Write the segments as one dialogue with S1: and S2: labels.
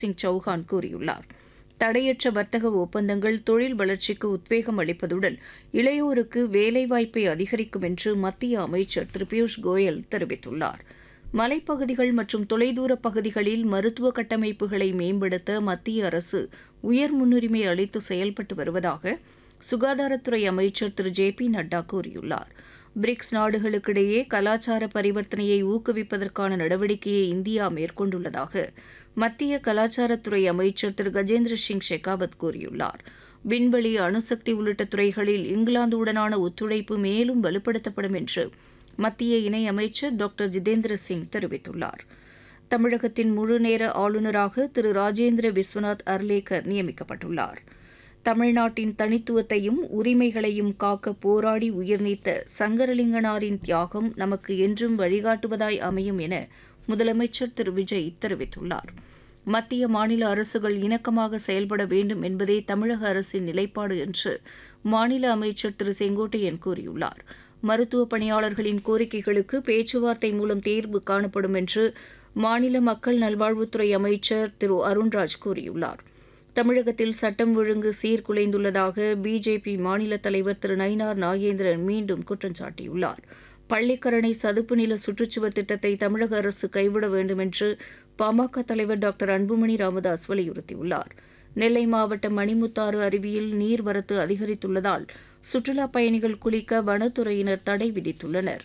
S1: சிங் சௌஹான் கூறியுள்ளார் தடையற்ற வர்த்தக ஒப்பந்தங்கள் தொழில் வளர்ச்சிக்கு உத்வேகம் அளிப்பதுடன் இளையோருக்கு வேலைவாய்ப்பை அதிகரிக்கும் என்று மத்திய அமைச்சர் திரு பியூஷ் கோயல் தெரிவித்துள்ளார் மலைப்பகுதிகள் மற்றும் தொலைதூர பகுதிகளில் மருத்துவ கட்டமைப்புகளை மேம்படுத்த மத்திய அரசு உயர் முன்னுரிமை அளித்து செயல்பட்டு வருவதாக சுகாதாரத்துறை அமைச்சர் திரு ஜே பி நட்டா கூறியுள்ளார் பிரிக்ஸ் நாடுகளுக்கிடையே கலாச்சார பரிவர்த்தனையை ஊக்குவிப்பதற்கான நடவடிக்கையை இந்தியா மேற்கொண்டுள்ளதாக மத்திய கலாச்சாரத்துறை அமைச்சர் திரு கஜேந்திர சிங் ஷெகாவத் கூறியுள்ளார் விண்வெளி அணுசக்தி உள்ளிட்ட துறைகளில் இங்கிலாந்துடனான ஒத்துழைப்பு மேலும் வலுப்படுத்தப்படும் என்று மத்திய இணையமைச்சர் டாக்டர் ஜிதேந்திர சிங் தெரிவித்துள்ளார் தமிழகத்தின் முழுநேர ஆளுநராக திரு ராஜேந்திர விஸ்வநாத் அர்லேக்கர் நியமிக்கப்பட்டுள்ளார் தமிழ்நாட்டின் தனித்துவத்தையும் உரிமைகளையும் காக்க போராடி உயிர்நீத்த சங்கரலிங்கனாரின் தியாகம் நமக்கு என்றும் வழிகாட்டுவதாய் அமையும் என முதலமைச்சர் திரு விஜய் தெரிவித்துள்ளார் மத்திய மாநில அரசுகள் இணக்கமாக செயல்பட வேண்டும் என்பதே தமிழக அரசின் நிலைப்பாடு என்று மாநில அமைச்சர் திரு செங்கோட்டையன் கூறியுள்ளார் மருத்துவ பணியாளர்களின் கோரிக்கைகளுக்கு பேச்சுவார்த்தை மூலம் தீர்வு காணப்படும் என்று மாநில மக்கள் நல்வாழ்வுத்துறை அமைச்சர் திரு அருண்ராஜ் கூறியுள்ளார் தமிழகத்தில் சட்டம் ஒழுங்கு சீர்குலைந்துள்ளதாக பிஜேபி மாநில தலைவர் திரு நயினார் நாகேந்திரன் மீண்டும் குற்றம் சாட்டியுள்ளார் பள்ளிக்கரணை சதுப்பு நில சுற்றுச்சுவர் திட்டத்தை தமிழக அரசு கைவிட வேண்டும் என்று பாமக தலைவர் டாக்டர் அன்புமணி ராமதாஸ் வலியுறுத்தியுள்ளார் நெல்லை மாவட்டம் மணிமுத்தாறு அருவியில் நீர்வரத்து அதிகரித்துள்ளதால் சுற்றுலாப் பயணிகள் குளிக்க வனத்துறையினர் தடை விதித்துள்ளனர்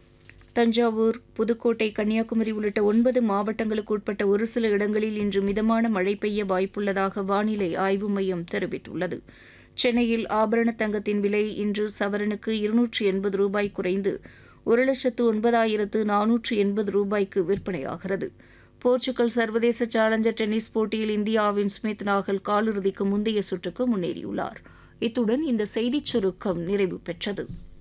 S1: தஞ்சாவூர் புதுக்கோட்டை கன்னியாகுமரி உள்ளிட்ட ஒன்பது மாவட்டங்களுக்கு உட்பட்ட ஒரு சில இடங்களில் இன்று மிதமான மழை பெய்ய வாய்ப்புள்ளதாக வானிலை ஆய்வு மையம் தெரிவித்துள்ளது சென்னையில் ஆபரண தங்கத்தின் விலை இன்று சவரனுக்கு இருநூற்று எண்பது ரூபாய் குறைந்து ஒரு லட்சத்து ஒன்பதாயிரத்து நானூற்று எண்பது ரூபாய்க்கு விற்பனையாகிறது போர்ச்சுகல் சர்வதேச சேலஞ்சர் டென்னிஸ் போட்டியில் இந்தியாவின் ஸ்மித் நாகல் காலிறுதிக்கு முந்தைய சுற்றுக்கு முன்னேறியுள்ளார் இத்துடன் இந்த செய்திச் சுருக்கம் நிறைவு பெற்றது